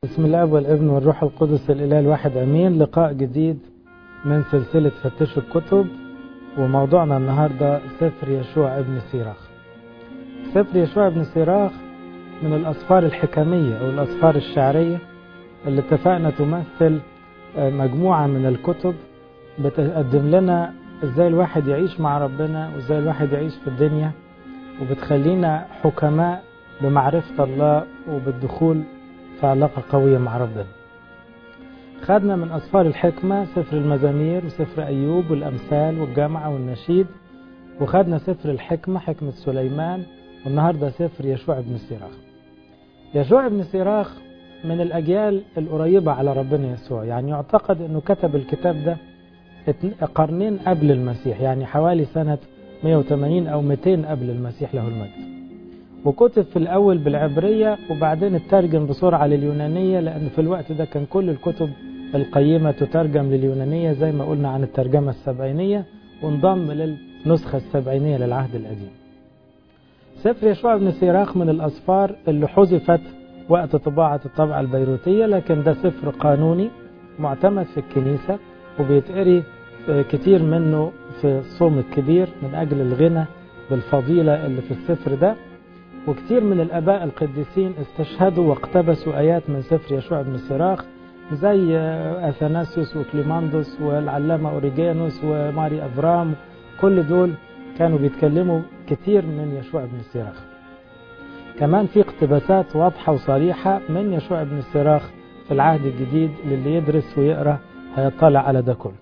بسم الله والابن والروح القدس الإله الواحد أمين لقاء جديد من سلسلة فتشوا الكتب وموضوعنا النهاردة سفر يشوع ابن سيراخ سفر يشوع ابن سيراخ من الأسفار الحكمية أو الأسفار الشعرية اللي اتفقنا تمثل مجموعة من الكتب بتقدم لنا ازاي الواحد يعيش مع ربنا وازاي الواحد يعيش في الدنيا وبتخلينا حكماء بمعرفة الله وبالدخول في علاقة قوية مع ربنا خدنا من أسفار الحكمة سفر المزامير وسفر أيوب والأمثال والجامعة والنشيد وخدنا سفر الحكمة حكمة سليمان والنهاردة سفر يشوع بن سيراخ يشوع بن سيراخ من الأجيال القريبة على ربنا يسوع يعني يعتقد أنه كتب الكتاب ده قرنين قبل المسيح يعني حوالي سنة 180 أو 200 قبل المسيح له المجد وكتب في الأول بالعبرية وبعدين اترجم بسرعة لليونانية لأن في الوقت ده كان كل الكتب القيمة تترجم لليونانية زي ما قلنا عن الترجمة السبعينية وانضم للنسخة السبعينية للعهد القديم سفر يشوع بن سيراخ من الأسفار اللي حذفت وقت طباعة الطبعة البيروتية لكن ده سفر قانوني معتمد في الكنيسة وبيتقري كتير منه في الصوم الكبير من أجل الغنى بالفضيلة اللي في السفر ده وكتير من الآباء القديسين استشهدوا واقتبسوا آيات من سفر يشوع بن سراخ زي أثناسيوس وكليماندوس والعلامة أوريجانوس وماري أفرام كل دول كانوا بيتكلموا كتير من يشوع بن سراخ كمان في اقتباسات واضحة وصريحة من يشوع بن سراخ في العهد الجديد للي يدرس ويقرأ هيطلع على ده كله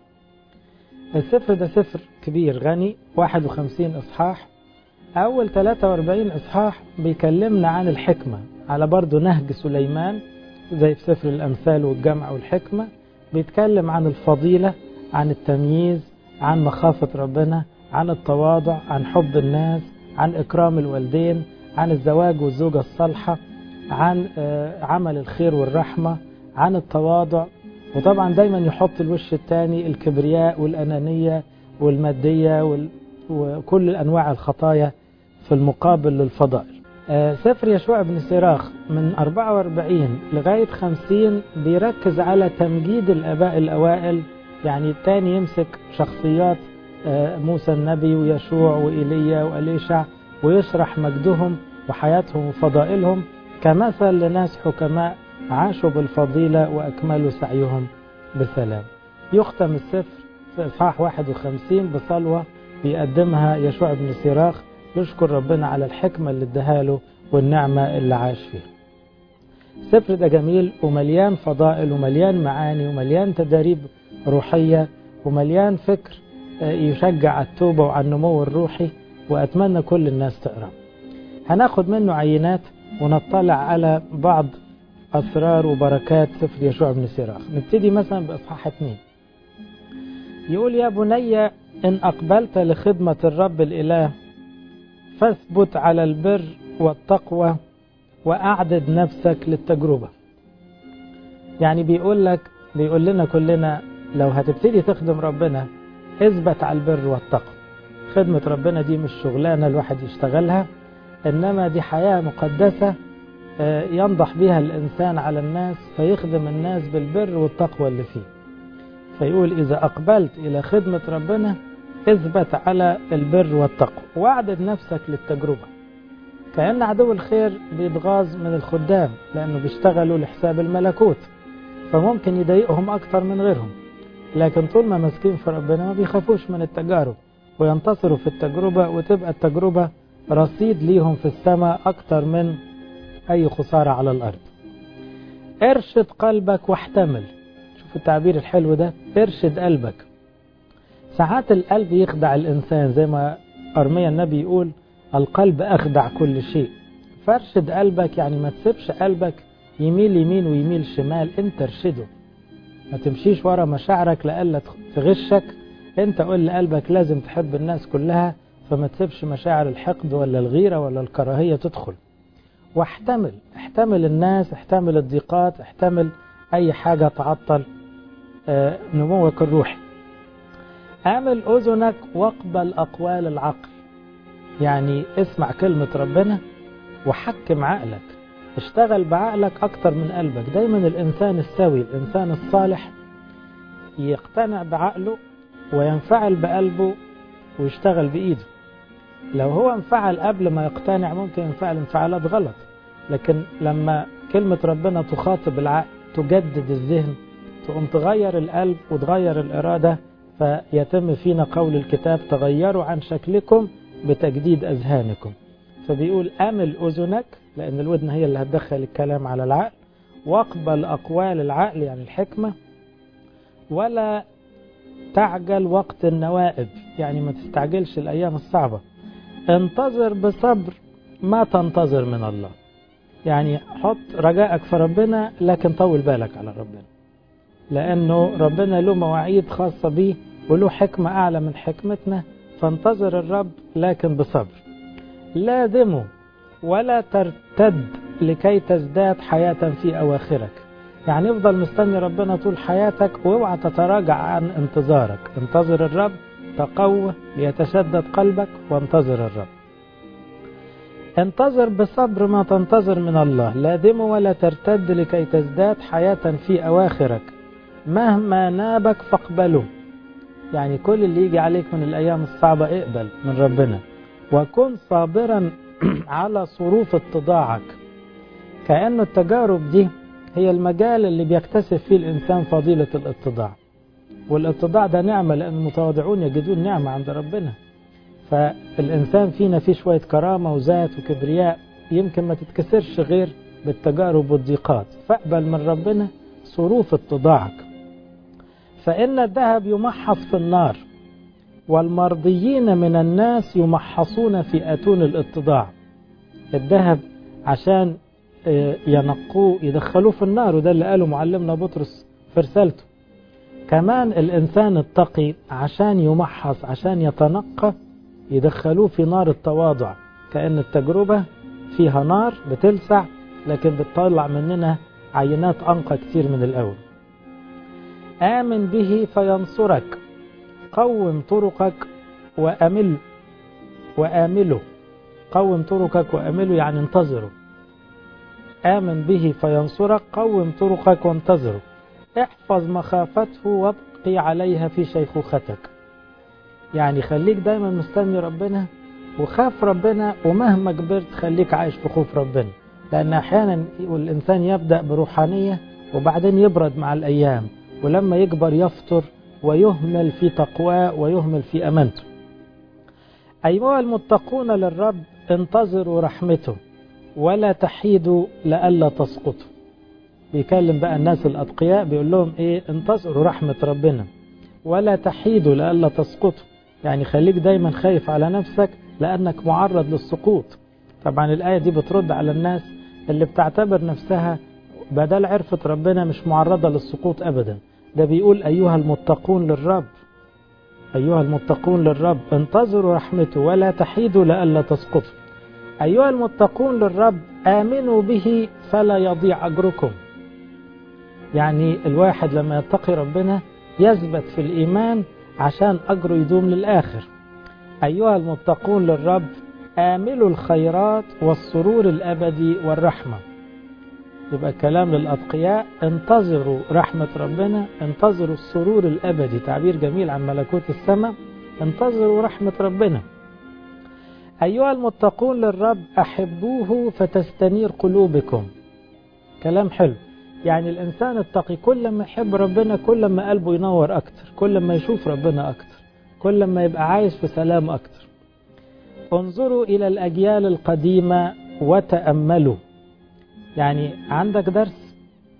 السفر ده سفر كبير غني 51 إصحاح أول 43 إصحاح بيكلمنا عن الحكمة على برضه نهج سليمان زي في سفر الأمثال والجمع والحكمة بيتكلم عن الفضيلة عن التمييز عن مخافة ربنا عن التواضع عن حب الناس عن إكرام الوالدين عن الزواج والزوجة الصالحة عن عمل الخير والرحمة عن التواضع وطبعا دايما يحط الوش الثاني الكبرياء والأنانية والمادية وكل أنواع الخطايا في المقابل للفضائل سفر يشوع بن سيراخ من 44 لغاية 50 بيركز على تمجيد الآباء الأوائل يعني الثاني يمسك شخصيات موسى النبي ويشوع وإيليا وأليشع ويشرح مجدهم وحياتهم وفضائلهم كمثل لناس حكماء عاشوا بالفضيلة وأكملوا سعيهم بسلام يختم السفر في إصحاح 51 بصلوة بيقدمها يشوع بن سيراخ يشكر ربنا على الحكمة اللي اداها له والنعمة اللي عاش فيها السفر ده جميل ومليان فضائل ومليان معاني ومليان تداريب روحية ومليان فكر يشجع على التوبة وعلى النمو الروحي وأتمنى كل الناس تقرأ هناخد منه عينات ونطلع على بعض أسرار وبركات سفر يشوع بن سيراخ نبتدي مثلا بإصحاح 2 يقول يا بني إن أقبلت لخدمة الرب الإله فاثبت على البر والتقوى وأعدد نفسك للتجربة يعني بيقول لك بيقول لنا كلنا لو هتبتدي تخدم ربنا اثبت على البر والتقوى خدمة ربنا دي مش شغلانة الواحد يشتغلها إنما دي حياة مقدسة ينضح بها الإنسان على الناس فيخدم الناس بالبر والتقوى اللي فيه فيقول إذا أقبلت إلى خدمة ربنا اثبت على البر والتقوى واعدد نفسك للتجربة كأن عدو الخير بيتغاظ من الخدام لأنه بيشتغلوا لحساب الملكوت فممكن يضايقهم أكتر من غيرهم لكن طول ما ماسكين في ربنا ما بيخافوش من التجارب وينتصروا في التجربة وتبقى التجربة رصيد ليهم في السماء أكتر من أي خسارة على الأرض ارشد قلبك واحتمل شوف التعبير الحلو ده ارشد قلبك ساعات القلب يخدع الإنسان زي ما أرميا النبي يقول القلب أخدع كل شيء فارشد قلبك يعني ما تسيبش قلبك يميل يمين ويميل شمال انت ارشده ما تمشيش ورا مشاعرك لألا تغشك انت قول لقلبك لازم تحب الناس كلها فما تسيبش مشاعر الحقد ولا الغيرة ولا الكراهية تدخل واحتمل احتمل الناس احتمل الضيقات احتمل اي حاجة تعطل اه نموك الروحي اعمل اذنك واقبل اقوال العقل يعني اسمع كلمة ربنا وحكم عقلك اشتغل بعقلك أكتر من قلبك دايما الإنسان السوي الإنسان الصالح يقتنع بعقله وينفعل بقلبه ويشتغل بإيده لو هو انفعل قبل ما يقتنع ممكن ينفعل انفعالات غلط لكن لما كلمة ربنا تخاطب العقل تجدد الذهن تقوم تغير القلب وتغير الإرادة فيتم فينا قول الكتاب تغيروا عن شكلكم بتجديد أذهانكم فبيقول أمل أذنك لأن الودن هي اللي هتدخل الكلام على العقل واقبل أقوال العقل يعني الحكمة ولا تعجل وقت النوائب يعني ما تستعجلش الأيام الصعبة انتظر بصبر ما تنتظر من الله يعني حط رجائك في ربنا لكن طول بالك على ربنا لأنه ربنا له مواعيد خاصة به وله حكمة أعلى من حكمتنا فانتظر الرب لكن بصبر لازمه ولا ترتد لكي تزداد حياة في أواخرك يعني افضل مستني ربنا طول حياتك واوعى تتراجع عن انتظارك انتظر الرب تقوى ليتشدد قلبك وانتظر الرب انتظر بصبر ما تنتظر من الله لا دم ولا ترتد لكي تزداد حياة في أواخرك مهما نابك فاقبله يعني كل اللي يجي عليك من الأيام الصعبة اقبل من ربنا وكن صابرا على صروف اتضاعك كأن التجارب دي هي المجال اللي بيكتسب فيه الإنسان فضيلة الاتضاع والاتضاع ده نعمة لأن المتواضعون يجدون نعمة عند ربنا فالإنسان فينا فيه شوية كرامة وذات وكبرياء يمكن ما تتكسرش غير بالتجارب والضيقات فاقبل من ربنا صروف اتضاعك فإن الذهب يمحص في النار والمرضيين من الناس يمحصون في أتون الاتضاع الذهب عشان ينقوه يدخلوه في النار وده اللي قاله معلمنا بطرس في رسالته كمان الإنسان التقي عشان يمحص عشان يتنقى يدخلوه في نار التواضع كأن التجربة فيها نار بتلسع لكن بتطلع مننا عينات أنقى كتير من الأول آمن به فينصرك قوم طرقك وأمل وآمله قوم طرقك وأمله يعني انتظره آمن به فينصرك قوم طرقك وانتظره احفظ مخافته وابقي عليها في شيخوختك يعني خليك دايما مستني ربنا وخاف ربنا ومهما كبرت خليك عايش في خوف ربنا لأن أحيانا الإنسان يبدأ بروحانية وبعدين يبرد مع الأيام ولما يكبر يفطر ويهمل في تقواه ويهمل في أمانته أيها المتقون للرب انتظروا رحمته ولا تحيدوا لئلا تسقطوا بيكلم بقى الناس الأتقياء بيقول لهم إيه انتظروا رحمة ربنا ولا تحيدوا لئلا تسقطوا يعني خليك دايما خايف على نفسك لأنك معرض للسقوط طبعا الآية دي بترد على الناس اللي بتعتبر نفسها بدل عرفة ربنا مش معرضة للسقوط أبدا ده بيقول أيها المتقون للرب أيها المتقون للرب انتظروا رحمته ولا تحيدوا لئلا تسقطوا أيها المتقون للرب آمنوا به فلا يضيع أجركم يعني الواحد لما يتقي ربنا يثبت في الإيمان عشان أجره يدوم للآخر أيها المتقون للرب آملوا الخيرات والسرور الأبدي والرحمة يبقى كلام للأتقياء انتظروا رحمة ربنا انتظروا السرور الأبدي تعبير جميل عن ملكوت السماء انتظروا رحمة ربنا أيها المتقون للرب أحبوه فتستنير قلوبكم كلام حلو يعني الإنسان التقي كل ما يحب ربنا كل ما قلبه ينور أكتر كل ما يشوف ربنا أكتر كل ما يبقى عايش في سلام أكتر انظروا إلى الأجيال القديمة وتأملوا يعني عندك درس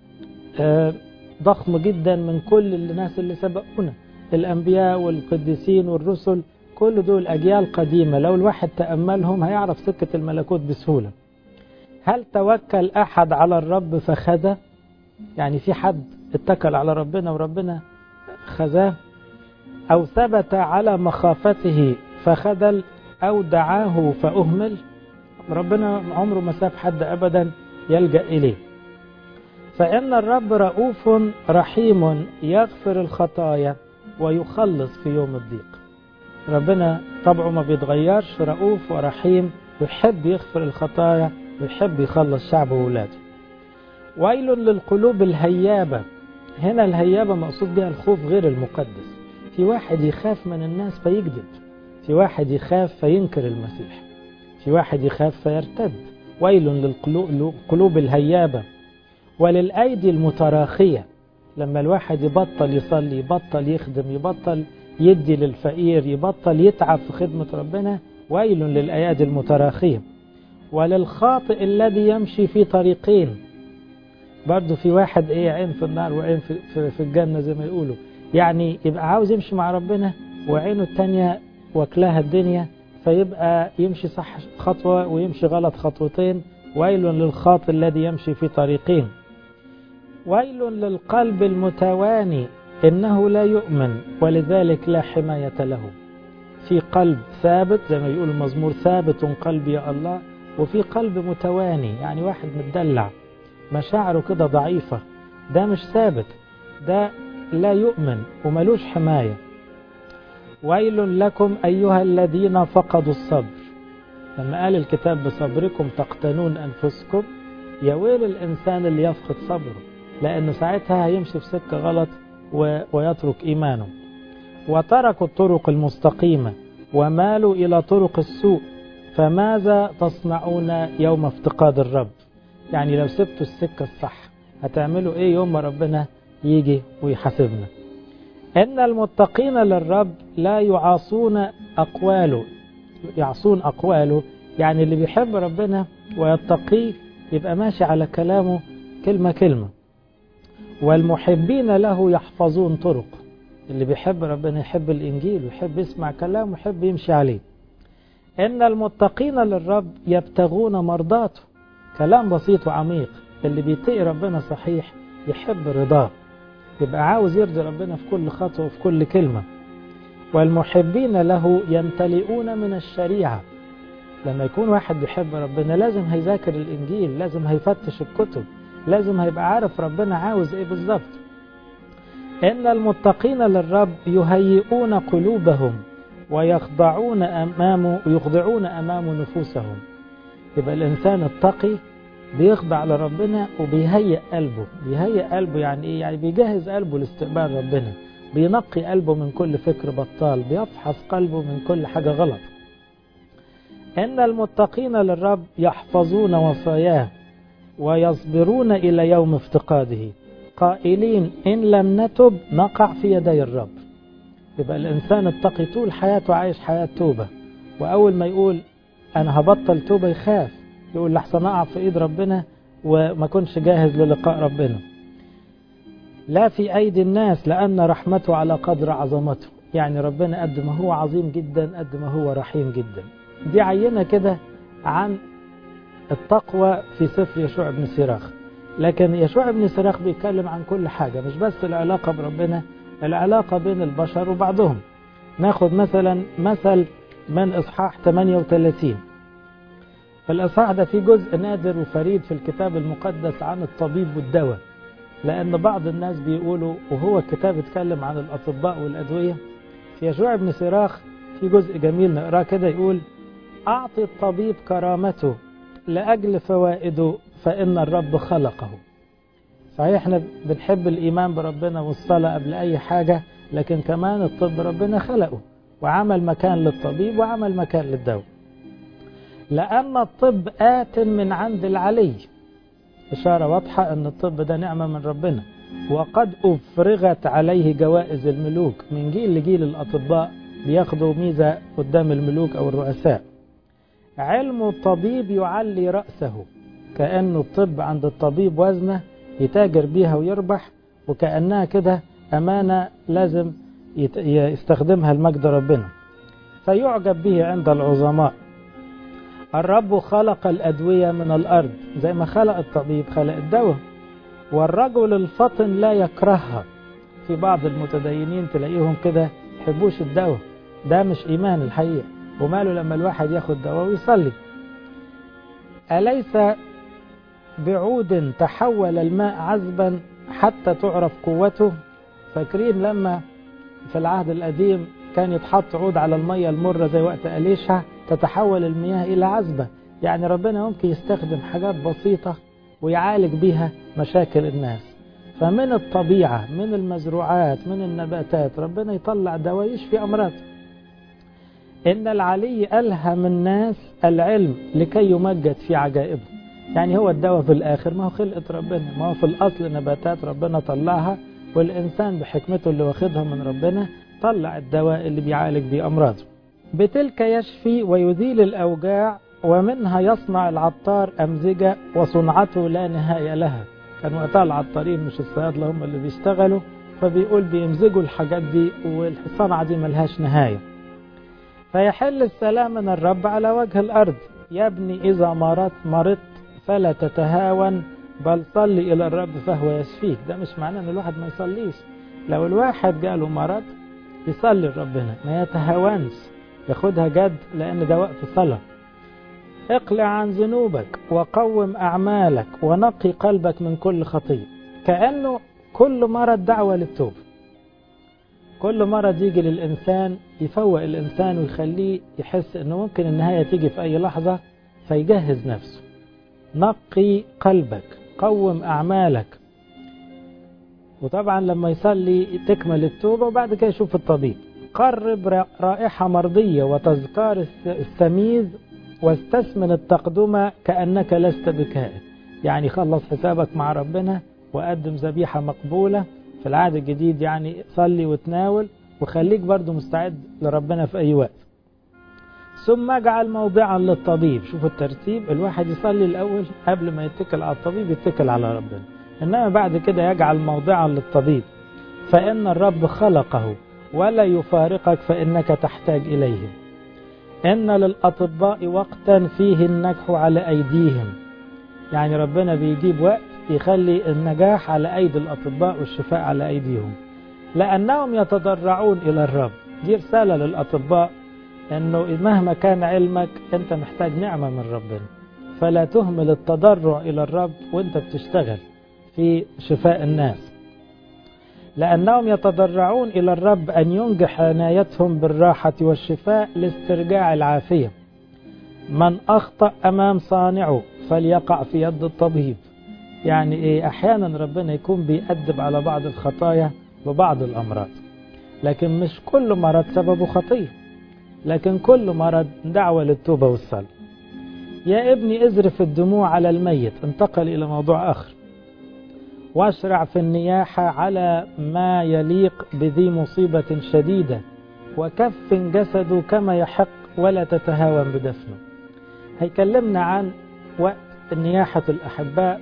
ضخم جدا من كل الناس اللي سبقونا الأنبياء والقديسين والرسل كل دول أجيال قديمة لو الواحد تأملهم هيعرف سكة الملكوت بسهولة هل توكل أحد على الرب فخذ يعني في حد اتكل على ربنا وربنا خذاه أو ثبت على مخافته فخذل أو دعاه فأهمل ربنا عمره ما ساب حد أبدا يلجأ إليه فإن الرب رؤوف رحيم يغفر الخطايا ويخلص في يوم الضيق ربنا طبعه ما بيتغيرش رؤوف ورحيم يحب يغفر الخطايا ويحب يخلص شعبه وولاده ويل للقلوب الهيابة هنا الهيابة مقصود بها الخوف غير المقدس في واحد يخاف من الناس فيكذب في واحد يخاف فينكر المسيح في واحد يخاف فيرتد ويل للقلوب الهيابة وللأيدي المتراخية لما الواحد يبطل يصلي يبطل يخدم يبطل يدي للفقير يبطل يتعب في خدمة ربنا ويل للأيادي المتراخية وللخاطئ الذي يمشي في طريقين برضه في واحد ايه عين في النار وعين في, في, في الجنة زي ما يقولوا يعني يبقى عاوز يمشي مع ربنا وعينه التانية واكلاها الدنيا فيبقى يمشي صح خطوة ويمشي غلط خطوتين ويل للخاطئ الذي يمشي في طريقين ويل للقلب المتواني إنه لا يؤمن ولذلك لا حماية له في قلب ثابت زي ما يقول المزمور ثابت قلبي يا الله وفي قلب متواني يعني واحد متدلع مشاعره كده ضعيفة ده مش ثابت ده لا يؤمن وملوش حماية ويل لكم أيها الذين فقدوا الصبر لما قال الكتاب بصبركم تقتنون أنفسكم يا ويل الإنسان اللي يفقد صبره لأنه ساعتها هيمشي في سكة غلط ويترك إيمانه وتركوا الطرق المستقيمة ومالوا إلى طرق السوء فماذا تصنعون يوم افتقاد الرب يعني لو سبتوا السكة الصح هتعملوا ايه يوم ما ربنا يجي ويحاسبنا ان المتقين للرب لا يعاصون اقواله يعصون اقواله يعني اللي بيحب ربنا ويتقيه يبقى ماشي على كلامه كلمة كلمة والمحبين له يحفظون طرق اللي بيحب ربنا يحب الإنجيل ويحب يسمع كلامه ويحب يمشي عليه إن المتقين للرب يبتغون مرضاته كلام بسيط وعميق اللي بيتقي ربنا صحيح يحب رضاه يبقى عاوز يرضي ربنا في كل خطوة وفي كل كلمة والمحبين له يمتلئون من الشريعة لما يكون واحد بيحب ربنا لازم هيذاكر الإنجيل لازم هيفتش الكتب لازم هيبقى عارف ربنا عاوز ايه بالظبط إن المتقين للرب يهيئون قلوبهم ويخضعون أمامه ويخضعون أمام نفوسهم يبقى الإنسان التقي بيخضع لربنا وبيهيئ قلبه بيهيئ قلبه يعني إيه؟ يعني بيجهز قلبه لاستقبال ربنا بينقي قلبه من كل فكر بطال بيفحص قلبه من كل حاجة غلط إن المتقين للرب يحفظون وصاياه ويصبرون إلى يوم افتقاده قائلين إن لم نتب نقع في يدي الرب يبقى الإنسان التقي طول حياته عايش حياة توبة وأول ما يقول أنا هبطل توبة يخاف يقول لحسن أقع في إيد ربنا وما كنش جاهز للقاء ربنا لا في أيدي الناس لأن رحمته على قدر عظمته يعني ربنا قد ما هو عظيم جدا قد ما هو رحيم جدا دي عينة كده عن التقوى في سفر يشوع بن سيراخ لكن يشوع بن سيراخ بيتكلم عن كل حاجة مش بس العلاقة بربنا العلاقة بين البشر وبعضهم ناخد مثلا مثل من إصحاح 38 الإصحاح ده فيه جزء نادر وفريد في الكتاب المقدس عن الطبيب والدواء لأن بعض الناس بيقولوا وهو الكتاب اتكلم عن الأطباء والأدوية في يشوع بن سيراخ في جزء جميل نقراه كده يقول أعطي الطبيب كرامته لأجل فوائده فإن الرب خلقه صحيح احنا بنحب الإيمان بربنا والصلاة قبل أي حاجة لكن كمان الطب ربنا خلقه وعمل مكان للطبيب وعمل مكان للدواء لأن الطب آت من عند العلي إشارة واضحة أن الطب ده نعمة من ربنا وقد أفرغت عليه جوائز الملوك من جيل لجيل الأطباء بياخدوا ميزة قدام الملوك أو الرؤساء علم الطبيب يعلي رأسه كأنه الطب عند الطبيب وزنه يتاجر بيها ويربح وكأنها كده أمانة لازم يستخدمها المجد ربنا فيعجب به عند العظماء الرب خلق الأدوية من الأرض زي ما خلق الطبيب خلق الدواء والرجل الفطن لا يكرهها في بعض المتدينين تلاقيهم كده يحبوش الدواء ده مش إيمان الحقيقة وماله لما الواحد ياخد دواء ويصلي أليس بعود تحول الماء عذبا حتى تعرف قوته فاكرين لما في العهد القديم كان يتحط عود على المية المرة زي وقت أليشع تتحول المياه إلى عذبة يعني ربنا ممكن يستخدم حاجات بسيطة ويعالج بيها مشاكل الناس فمن الطبيعة من المزروعات من النباتات ربنا يطلع دواء يشفي أمراض إن العلي ألهم الناس العلم لكي يمجد في عجائبه يعني هو الدواء في الآخر ما هو خلقة ربنا ما هو في الأصل نباتات ربنا طلعها والإنسان بحكمته اللي واخدها من ربنا طلع الدواء اللي بيعالج بيه أمراضه بتلك يشفي ويزيل الأوجاع ومنها يصنع العطار أمزجة وصنعته لا نهاية لها كان وقتها العطارين مش الصيادلة هم اللي بيشتغلوا فبيقول بيمزجوا الحاجات دي والصنعة دي ملهاش نهاية فيحل السلام من الرب على وجه الأرض يا ابني إذا مرضت مرضت فلا تتهاون بل صلي إلى الرب فهو يشفيك ده مش معناه أن الواحد ما يصليش لو الواحد جاله مرض يصلي لربنا ما يتهاونش ياخدها جد لأن ده وقت صلاة اقلع عن ذنوبك وقوم أعمالك ونقي قلبك من كل خطية كأنه كل مرض دعوة للتوبة كل مرض يجي للإنسان يفوق الإنسان ويخليه يحس أنه ممكن النهاية تيجي في أي لحظة فيجهز نفسه نقي قلبك قوم أعمالك وطبعا لما يصلي تكمل التوبة وبعد كده يشوف الطبيب قرب رائحة مرضية وتذكار السميز واستثمن التقدمة كأنك لست بكائن يعني خلص حسابك مع ربنا وقدم ذبيحة مقبولة في العهد الجديد يعني صلي وتناول وخليك برضو مستعد لربنا في أي وقت ثم اجعل موضعا للطبيب شوفوا الترتيب الواحد يصلي الأول قبل ما يتكل على الطبيب يتكل على ربنا إنما بعد كده يجعل موضعا للطبيب فإن الرب خلقه ولا يفارقك فإنك تحتاج إليه إن للأطباء وقتا فيه النجح على أيديهم يعني ربنا بيجيب وقت يخلي النجاح على أيدي الأطباء والشفاء على أيديهم لأنهم يتضرعون إلى الرب دي رسالة للأطباء أنه مهما كان علمك أنت محتاج نعمة من ربنا فلا تهمل التضرع إلى الرب وأنت بتشتغل في شفاء الناس لأنهم يتضرعون إلى الرب أن ينجح عنايتهم بالراحة والشفاء لاسترجاع العافية من أخطأ أمام صانعه فليقع في يد الطبيب يعني إيه أحيانا ربنا يكون بيأدب على بعض الخطايا ببعض الأمراض لكن مش كل مرض سببه خطية لكن كل مرض دعوة للتوبة والصلاة يا ابني ازرف الدموع على الميت انتقل إلى موضوع آخر واشرع في النياحة على ما يليق بذي مصيبة شديدة وكف جسده كما يحق ولا تتهاون بدفنه هيكلمنا عن وقت نياحة الأحباء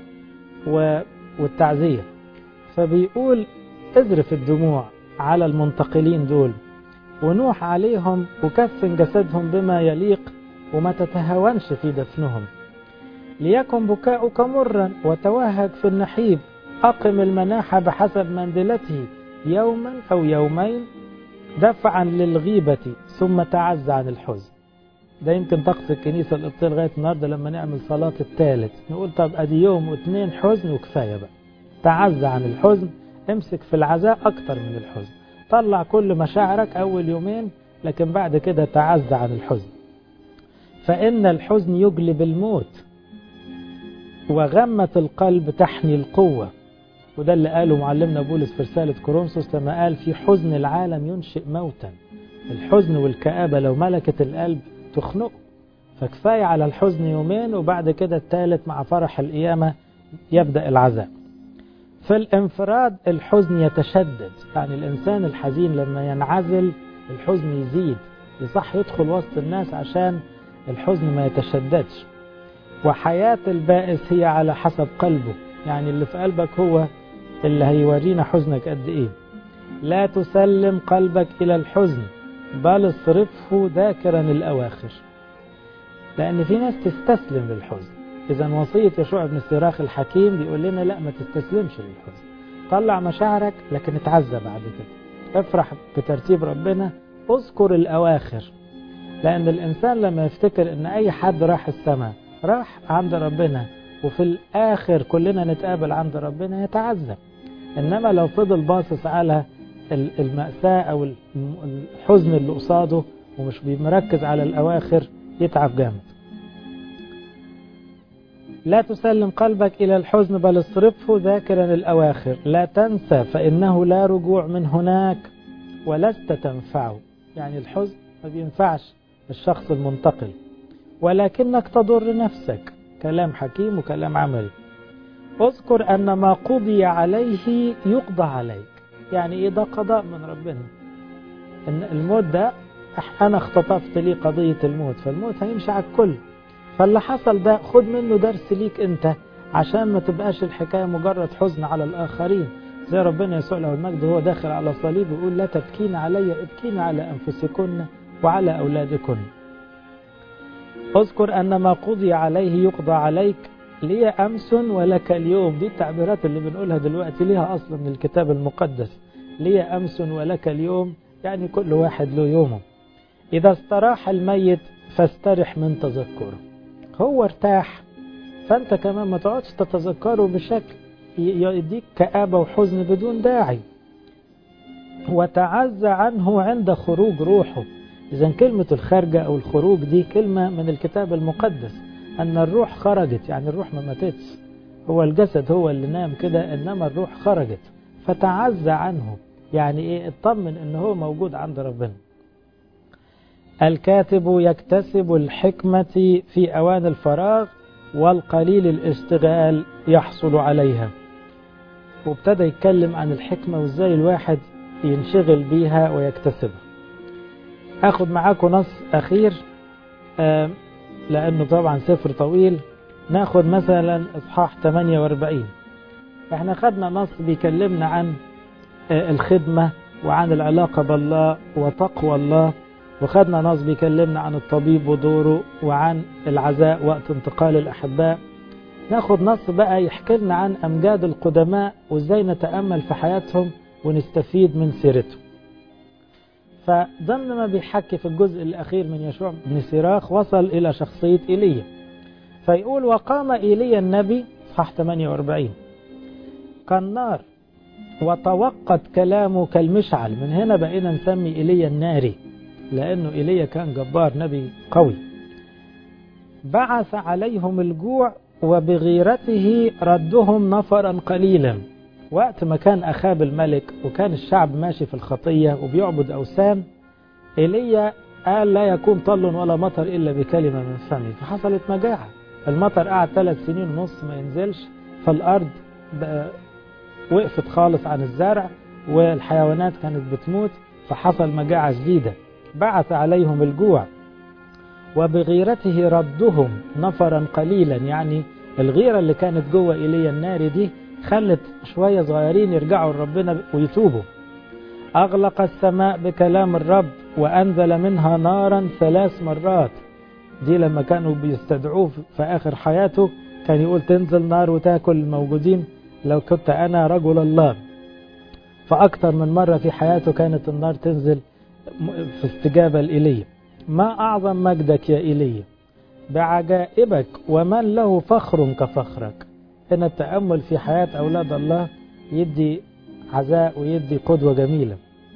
والتعزية فبيقول ازرف الدموع على المنتقلين دول ونوح عليهم وكفن جسدهم بما يليق وما تتهاونش في دفنهم ليكن بكاؤك مرا وتوهج في النحيب أقم المناحة بحسب منزلته يوما أو يومين دفعا للغيبة ثم تعز عن الحزن ده يمكن طقس الكنيسة القبطية لغاية النهاردة لما نعمل صلاة الثالث نقول طب أدي يوم واثنين حزن وكفاية بقى تعز عن الحزن امسك في العزاء أكتر من الحزن طلع كل مشاعرك أول يومين لكن بعد كده تعز عن الحزن فإن الحزن يجلب الموت وغمة القلب تحني القوة وده اللي قاله معلمنا بولس في رسالة كورنثوس لما قال في حزن العالم ينشئ موتا الحزن والكآبة لو ملكت القلب تخنقه فكفاية على الحزن يومين وبعد كده الثالث مع فرح القيامة يبدأ العذاب في الانفراد الحزن يتشدد يعني الإنسان الحزين لما ينعزل الحزن يزيد يصح يدخل وسط الناس عشان الحزن ما يتشددش وحياة البائس هي على حسب قلبه يعني اللي في قلبك هو اللي هيورينا حزنك قد ايه لا تسلم قلبك إلى الحزن بل اصرفه ذاكرا الأواخر لأن في ناس تستسلم للحزن إذا وصية يشوع بن الصراخ الحكيم بيقول لنا لا ما تستسلمش للحزن طلع مشاعرك لكن اتعزى بعد كده افرح بترتيب ربنا اذكر الأواخر لأن الإنسان لما يفتكر إن أي حد راح السماء راح عند ربنا وفي الآخر كلنا نتقابل عند ربنا يتعزى إنما لو فضل باصص على المأساة أو الحزن اللي قصاده ومش مركز على الأواخر يتعب جامد لا تسلم قلبك إلى الحزن بل اصرفه ذاكرا الأواخر لا تنسى فإنه لا رجوع من هناك ولست تنفعه يعني الحزن ما بينفعش الشخص المنتقل ولكنك تضر نفسك كلام حكيم وكلام عملي اذكر أن ما قضي عليه يقضى عليك يعني إيه ده قضاء من ربنا إن الموت ده أنا اختطفت لي قضية الموت فالموت هيمشي على الكل فاللي حصل ده خد منه درس ليك أنت عشان ما تبقاش الحكاية مجرد حزن على الآخرين زي ربنا يسوع له المجد هو داخل على صليب ويقول لا تبكين علي ابكين على أنفسكن وعلى أولادكن اذكر أن ما قضي عليه يقضى عليك لي أمس ولك اليوم دي التعبيرات اللي بنقولها دلوقتي ليها أصل من الكتاب المقدس لي أمس ولك اليوم يعني كل واحد له يومه إذا استراح الميت فاسترح من تذكره هو ارتاح فأنت كمان ما تقعدش تتذكره بشكل يديك كآبة وحزن بدون داعي وتعزى عنه عند خروج روحه إذا كلمة الخارجة أو الخروج دي كلمة من الكتاب المقدس أن الروح خرجت يعني الروح ما ماتتش هو الجسد هو اللي نام كده إنما الروح خرجت فتعزى عنه يعني إيه اطمن إن هو موجود عند ربنا الكاتب يكتسب الحكمة في أوان الفراغ والقليل الاشتغال يحصل عليها وابتدى يتكلم عن الحكمة وازاي الواحد ينشغل بيها ويكتسبها اخد معاكم نص اخير آه لانه طبعا سفر طويل ناخد مثلا اصحاح 48 احنا خدنا نص بيكلمنا عن آه الخدمة وعن العلاقة بالله وتقوى الله وخدنا نص بيكلمنا عن الطبيب ودوره وعن العزاء وقت انتقال الأحباء ناخد نص بقى يحكي لنا عن أمجاد القدماء وازاي نتأمل في حياتهم ونستفيد من سيرتهم فضمن ما بيحكي في الجزء الأخير من يشوع بن سيراخ وصل إلى شخصية إيليا فيقول وقام إيليا النبي صح 48 كالنار وتوقد كلامه كالمشعل من هنا بقينا نسمي إيليا الناري لأنه إيليا كان جبار نبي قوي بعث عليهم الجوع وبغيرته ردهم نفرا قليلا وقت ما كان أخاب الملك وكان الشعب ماشي في الخطية وبيعبد أوثان إيليا قال لا يكون طل ولا مطر إلا بكلمة من فمي فحصلت مجاعة المطر قعد ثلاث سنين ونص ما ينزلش فالأرض وقفت خالص عن الزرع والحيوانات كانت بتموت فحصل مجاعة شديدة بعث عليهم الجوع وبغيرته ردهم نفرا قليلا يعني الغيرة اللي كانت جوه إيليا النار دي خلت شوية صغيرين يرجعوا لربنا ويتوبوا أغلق السماء بكلام الرب وأنزل منها نارا ثلاث مرات دي لما كانوا بيستدعوه في آخر حياته كان يقول تنزل نار وتاكل الموجودين لو كنت أنا رجل الله فأكثر من مرة في حياته كانت النار تنزل في استجابة لإيليا ما أعظم مجدك يا إيليا بعجائبك ومن له فخر كفخرك هنا التأمل في حياة أولاد الله يدي عزاء ويدي قدوة جميلة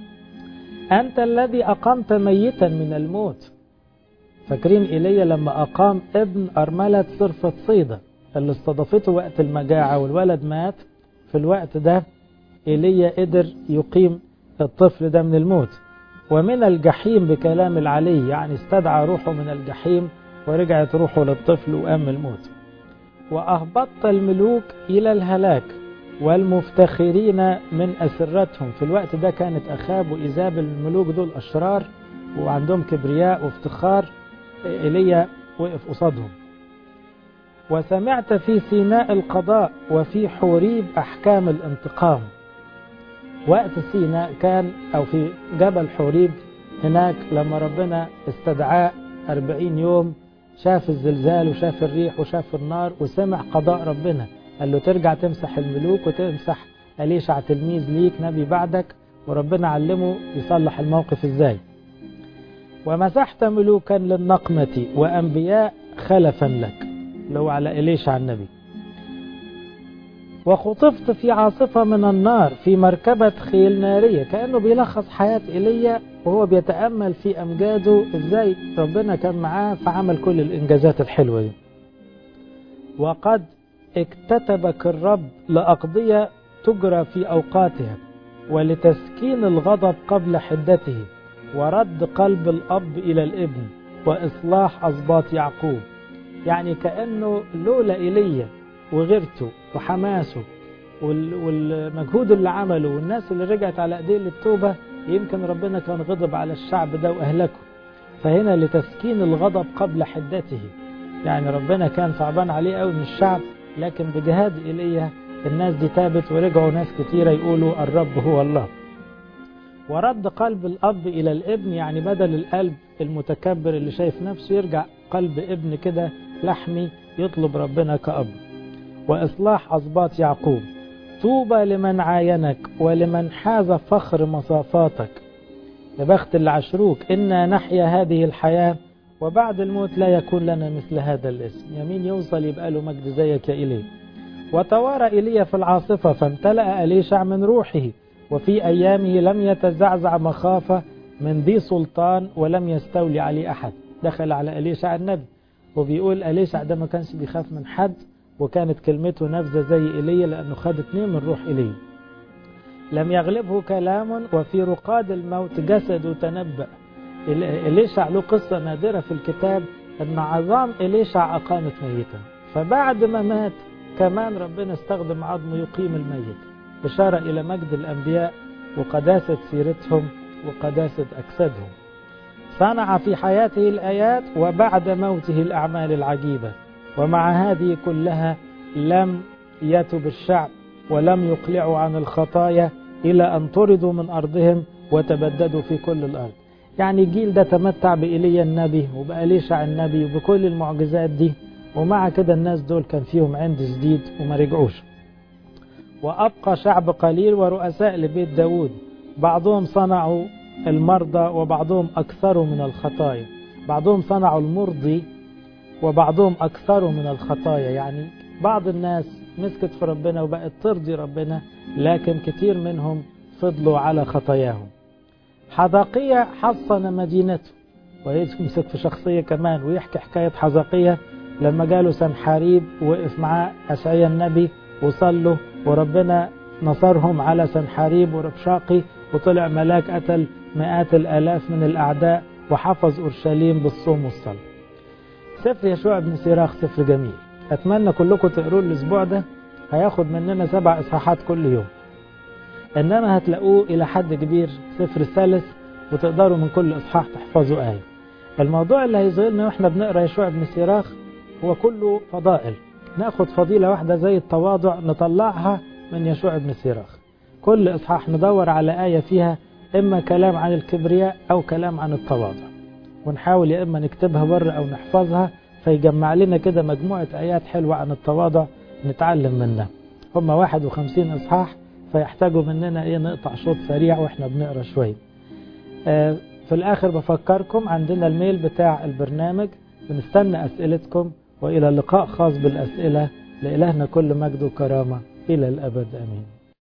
أنت الذي أقمت ميتا من الموت فاكرين إيليا لما أقام ابن أرملة صرفة صيدة اللي استضافته وقت المجاعة والولد مات في الوقت ده إيليا قدر يقيم الطفل ده من الموت ومن الجحيم بكلام العلي يعني استدعى روحه من الجحيم ورجعت روحه للطفل وقام الموت وأهبطت الملوك إلى الهلاك والمفتخرين من أسرتهم في الوقت ده كانت أخاب وإيزاب الملوك دول أشرار وعندهم كبرياء وافتخار إيليا وقف قصادهم وسمعت في سيناء القضاء وفي حوريب أحكام الانتقام وقت سيناء كان أو في جبل حوريب هناك لما ربنا استدعاه أربعين يوم شاف الزلزال وشاف الريح وشاف النار وسمع قضاء ربنا قال له ترجع تمسح الملوك وتمسح أليشع تلميذ ليك نبي بعدك وربنا علمه يصلح الموقف ازاي ومسحت ملوكا للنقمة وأنبياء خلفا لك لو على إليشع النبي وخطفت في عاصفة من النار في مركبة خيل نارية كأنه بيلخص حياة إيليا وهو بيتأمل في أمجاده إزاي ربنا كان معاه فعمل كل الإنجازات الحلوة دي وقد اكتتبك الرب لأقضية تجرى في أوقاتها ولتسكين الغضب قبل حدته ورد قلب الأب إلى الابن وإصلاح أسباط يعقوب يعني كأنه لولا إيليا وغيرته وحماسه والمجهود اللي عمله والناس اللي رجعت على ايديه للتوبة يمكن ربنا كان غضب على الشعب ده وأهلكه فهنا لتسكين الغضب قبل حدته يعني ربنا كان صعبان عليه قوي من الشعب لكن بجهاد إيليا الناس دي تابت ورجعوا ناس كتيرة يقولوا الرب هو الله ورد قلب الأب إلى الابن يعني بدل القلب المتكبر اللي شايف نفسه يرجع قلب ابن كده لحمي يطلب ربنا كأب وإصلاح أسباط يعقوب طوبى لمن عاينك ولمن حاز فخر مصافاتك يا بخت اللي عشروك إنا نحيا هذه الحياة وبعد الموت لا يكون لنا مثل هذا الاسم يمين يوصل يبقى له مجد زيك يا إليه وتوارى إيليا في العاصفة فامتلأ أليشع من روحه وفي أيامه لم يتزعزع مخافة من ذي سلطان ولم يستولي عليه أحد دخل على أليشع النبي وبيقول أليشع ده ما كانش بيخاف من حد وكانت كلمته نافذة زي إيليا لأنه خد اتنين من روح إيليا لم يغلبه كلام وفي رقاد الموت جسده تنبأ إليشع له قصة نادرة في الكتاب أن عظام إليشع أقامت ميتا فبعد ما مات كمان ربنا استخدم عظمه يقيم الميت إشارة إلى مجد الأنبياء وقداسة سيرتهم وقداسة أجسادهم صنع في حياته الآيات وبعد موته الأعمال العجيبة ومع هذه كلها لم يتب الشعب ولم يقلعوا عن الخطايا إلى أن طردوا من أرضهم وتبددوا في كل الأرض يعني الجيل ده تمتع بإيليا النبي وبأليشع النبي وبكل المعجزات دي ومع كده الناس دول كان فيهم عند جديد وما رجعوش وأبقى شعب قليل ورؤساء لبيت داود بعضهم صنعوا المرضى وبعضهم أكثروا من الخطايا بعضهم صنعوا المرضي وبعضهم أكثروا من الخطايا يعني بعض الناس مسكت في ربنا وبقت ترضي ربنا لكن كتير منهم فضلوا على خطاياهم حذقية حصن مدينته ويمسك في شخصية كمان ويحكي حكاية حذقية لما جاله سنحاريب وقف معاه أشعيا النبي وصلوا وربنا نصرهم على سنحاريب وربشاقي وطلع ملاك قتل مئات الآلاف من الأعداء وحفظ أورشليم بالصوم والصلاة سفر يشوع بن سيراخ سفر جميل أتمنى كلكم تقروه الأسبوع ده هياخد مننا سبع إصحاحات كل يوم إنما هتلاقوه إلى حد كبير سفر سلس وتقدروا من كل إصحاح تحفظوا آية الموضوع اللي هيظهرنا واحنا بنقرا يشوع بن سيراخ هو كله فضائل ناخد فضيلة واحدة زي التواضع نطلعها من يشوع بن سيراخ كل إصحاح ندور على آية فيها إما كلام عن الكبرياء أو كلام عن التواضع ونحاول يا إما نكتبها بره أو نحفظها فيجمع لنا كده مجموعة آيات حلوة عن التواضع نتعلم منها هم 51 إصحاح فيحتاجوا مننا إيه نقطع شوط سريع وإحنا بنقرا شوية آه في الآخر بفكركم عندنا الميل بتاع البرنامج بنستنى أسئلتكم وإلى لقاء خاص بالأسئلة لإلهنا كل مجد وكرامة إلى الأبد أمين